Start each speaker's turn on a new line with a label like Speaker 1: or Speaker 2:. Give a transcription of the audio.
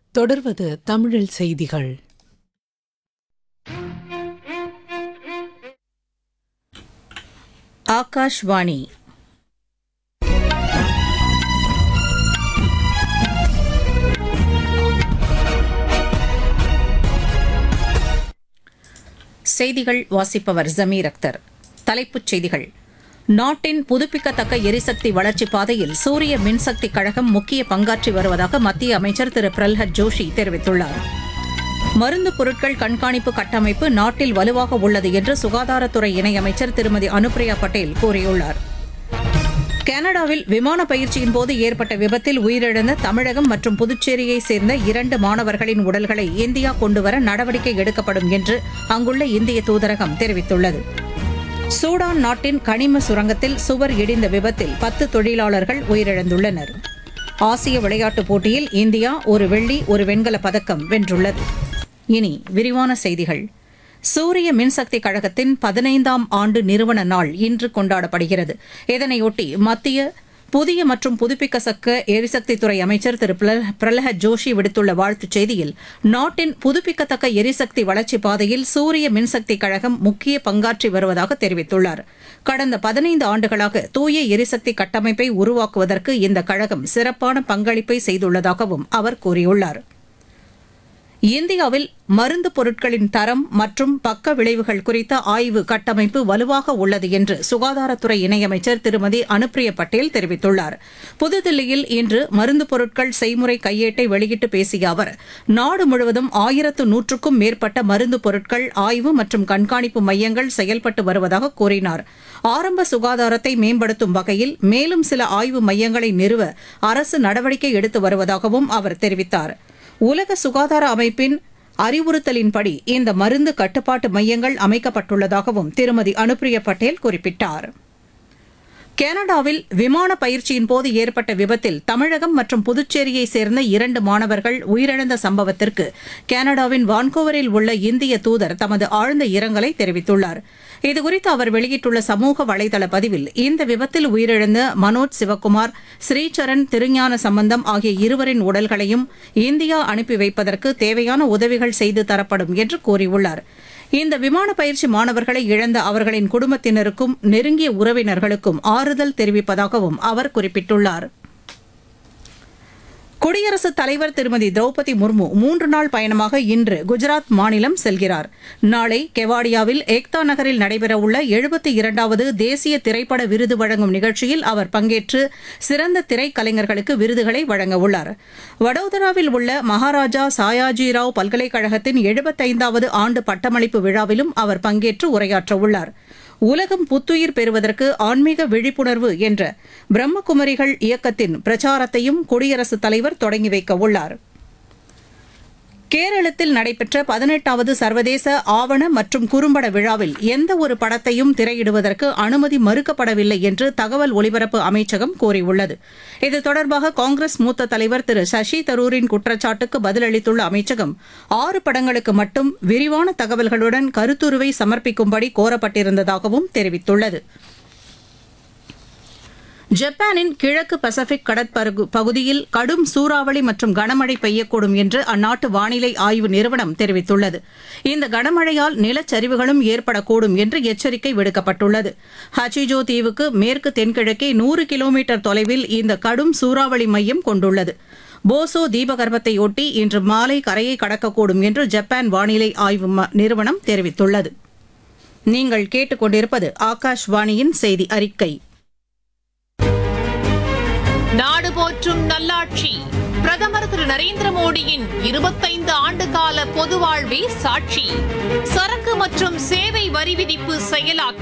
Speaker 1: தொடர்வது தமிழில் செய்திகள்
Speaker 2: ஆகாஷ்வாணி செய்திகள் வாசிப்பவர் ஜமீர் அக்தர் தலைப்புச் செய்திகள் நாட்டின் புதுப்பிக்கத்தக்க எரிசக்தி வளர்ச்சி பாதையில் சூரிய மின்சக்தி கழகம் முக்கிய பங்காற்றி வருவதாக மத்திய அமைச்சர் திரு பிரல்ஹத் ஜோஷி தெரிவித்துள்ளார் மருந்து பொருட்கள் கண்காணிப்பு கட்டமைப்பு நாட்டில் வலுவாக உள்ளது என்று சுகாதாரத்துறை இணையமைச்சர் திருமதி அனுப்ரியா பட்டேல் கூறியுள்ளார் கனடாவில் விமான பயிற்சியின் போது ஏற்பட்ட விபத்தில் உயிரிழந்த தமிழகம் மற்றும் புதுச்சேரியை சேர்ந்த இரண்டு மாணவர்களின் உடல்களை இந்தியா கொண்டுவர நடவடிக்கை எடுக்கப்படும் என்று அங்குள்ள இந்திய தூதரகம் தெரிவித்துள்ளது சூடான் நாட்டின் கனிம சுரங்கத்தில் சுவர் இடிந்த விபத்தில் பத்து தொழிலாளர்கள் உயிரிழந்துள்ளனர் ஆசிய விளையாட்டுப் போட்டியில் இந்தியா ஒரு வெள்ளி ஒரு வெண்கலப் பதக்கம் வென்றுள்ளது இனி விரிவான செய்திகள் சூரிய மின்சக்தி கழகத்தின் பதினைந்தாம் ஆண்டு நிறுவன நாள் இன்று கொண்டாடப்படுகிறது இதனையொட்டி மத்திய புதிய மற்றும் புதுப்பிக்கத்தக்க எரிசக்தித்துறை அமைச்சர் திரு பிரல- பிரலஹத் ஜோஷி விடுத்துள்ள வாழ்த்துச் செய்தியில் நாட்டின் புதுப்பிக்கத்தக்க எரிசக்தி வளர்ச்சி பாதையில் சூரிய மின்சக்தி கழகம் முக்கிய பங்காற்றி வருவதாக தெரிவித்துள்ளார் கடந்த பதினைந்து ஆண்டுகளாக தூய எரிசக்தி கட்டமைப்பை உருவாக்குவதற்கு இந்த கழகம் சிறப்பான பங்களிப்பை செய்துள்ளதாகவும் அவர் கூறியுள்ளார் இந்தியாவில் மருந்து பொருட்களின் தரம் மற்றும் பக்க விளைவுகள் குறித்த ஆய்வு கட்டமைப்பு வலுவாக உள்ளது என்று சுகாதாரத்துறை இணையமைச்சர் திருமதி அனுப்ரியா பட்டேல் தெரிவித்துள்ளார் புதுதில்லியில் இன்று மருந்து பொருட்கள் செய்முறை கையேட்டை வெளியிட்டு பேசிய அவர் நாடு முழுவதும் ஆயிரத்து நூற்றுக்கும் மேற்பட்ட மருந்து பொருட்கள் ஆய்வு மற்றும் கண்காணிப்பு மையங்கள் செயல்பட்டு வருவதாக கூறினார் ஆரம்ப சுகாதாரத்தை மேம்படுத்தும் வகையில் மேலும் சில ஆய்வு மையங்களை நிறுவ அரசு நடவடிக்கை எடுத்து வருவதாகவும் அவர் தெரிவித்தார் உலக சுகாதார அமைப்பின் அறிவுறுத்தலின்படி இந்த மருந்து கட்டுப்பாட்டு மையங்கள் அமைக்கப்பட்டுள்ளதாகவும் திருமதி அனுப்ரியா பட்டேல் குறிப்பிட்டார் கனடாவில் விமான பயிற்சியின் போது ஏற்பட்ட விபத்தில் தமிழகம் மற்றும் புதுச்சேரியை சேர்ந்த இரண்டு மாணவர்கள் உயிரிழந்த சம்பவத்திற்கு கனடாவின் வான்கோவரில் உள்ள இந்திய தூதர் தமது ஆழ்ந்த இரங்கலை தெரிவித்துள்ளார் இதுகுறித்து அவர் வெளியிட்டுள்ள சமூக வலைதள பதிவில் இந்த விபத்தில் உயிரிழந்த மனோஜ் சிவக்குமார் ஸ்ரீசரண் திருஞான சம்பந்தம் ஆகிய இருவரின் உடல்களையும் இந்தியா அனுப்பி வைப்பதற்கு தேவையான உதவிகள் செய்து தரப்படும் என்று கூறியுள்ளார் இந்த விமான பயிற்சி மாணவர்களை இழந்த அவர்களின் குடும்பத்தினருக்கும் நெருங்கிய உறவினர்களுக்கும் ஆறுதல் தெரிவிப்பதாகவும் அவர் குறிப்பிட்டுள்ளார் குடியரசுத் தலைவர் திருமதி திரௌபதி முர்மு மூன்று நாள் பயணமாக இன்று குஜராத் மாநிலம் செல்கிறார் நாளை கெவாடியாவில் ஏக்தா நகரில் நடைபெறவுள்ள எழுபத்தி இரண்டாவது தேசிய திரைப்பட விருது வழங்கும் நிகழ்ச்சியில் அவர் பங்கேற்று சிறந்த திரைக்கலைஞர்களுக்கு விருதுகளை வழங்கவுள்ளார் வடோதராவில் உள்ள மகாராஜா சாயாஜிராவ் பல்கலைக்கழகத்தின் எழுபத்தைந்தாவது ஆண்டு பட்டமளிப்பு விழாவிலும் அவர் பங்கேற்று உரையாற்றவுள்ளார் உலகம் புத்துயிர் பெறுவதற்கு ஆன்மீக விழிப்புணர்வு என்ற பிரம்மகுமரிகள் இயக்கத்தின் பிரச்சாரத்தையும் குடியரசுத் தலைவர் தொடங்கி வைக்க உள்ளார் கேரளத்தில் நடைபெற்ற பதினெட்டாவது சர்வதேச ஆவண மற்றும் குறும்பட விழாவில் எந்த ஒரு படத்தையும் திரையிடுவதற்கு அனுமதி மறுக்கப்படவில்லை என்று தகவல் ஒலிபரப்பு அமைச்சகம் கூறியுள்ளது இது தொடர்பாக காங்கிரஸ் மூத்த தலைவர் திரு சசி தரூரின் குற்றச்சாட்டுக்கு பதிலளித்துள்ள அமைச்சகம் ஆறு படங்களுக்கு மட்டும் விரிவான தகவல்களுடன் கருத்துருவை சமர்ப்பிக்கும்படி கோரப்பட்டிருந்ததாகவும் தெரிவித்துள்ளது ஜப்பானின் கிழக்கு பசிபிக் கடற்பரப்பு பகுதியில் கடும் சூறாவளி மற்றும் கனமழை பெய்யக்கூடும் என்று அந்நாட்டு வானிலை ஆய்வு நிறுவனம் தெரிவித்துள்ளது இந்த கனமழையால் நிலச்சரிவுகளும் ஏற்படக்கூடும் என்று எச்சரிக்கை விடுக்கப்பட்டுள்ளது ஹச்சிஜோ தீவுக்கு மேற்கு தென்கிழக்கே நூறு கிலோமீட்டர் தொலைவில் இந்த கடும் சூறாவளி மையம் கொண்டுள்ளது போசோ தீபகற்பத்தையொட்டி இன்று மாலை கரையை கடக்கக்கூடும் என்று ஜப்பான் வானிலை ஆய்வு ம- நிறுவனம் தெரிவித்துள்ளது நீங்கள் கேட்டுக்கொண்டிருப்பது ஆகாஷ்வாணியின் செய்தி அறிக்கை
Speaker 3: நாடு போற்றும் நல்லாட்சி பிரதமர் திரு நரேந்திர மோடியின் இருபத்தைந்து ஆண்டு கால பொது வாழ்வே சாட்சி சரக்கு மற்றும் சேவை வரி விதிப்பு செயலாக்கம்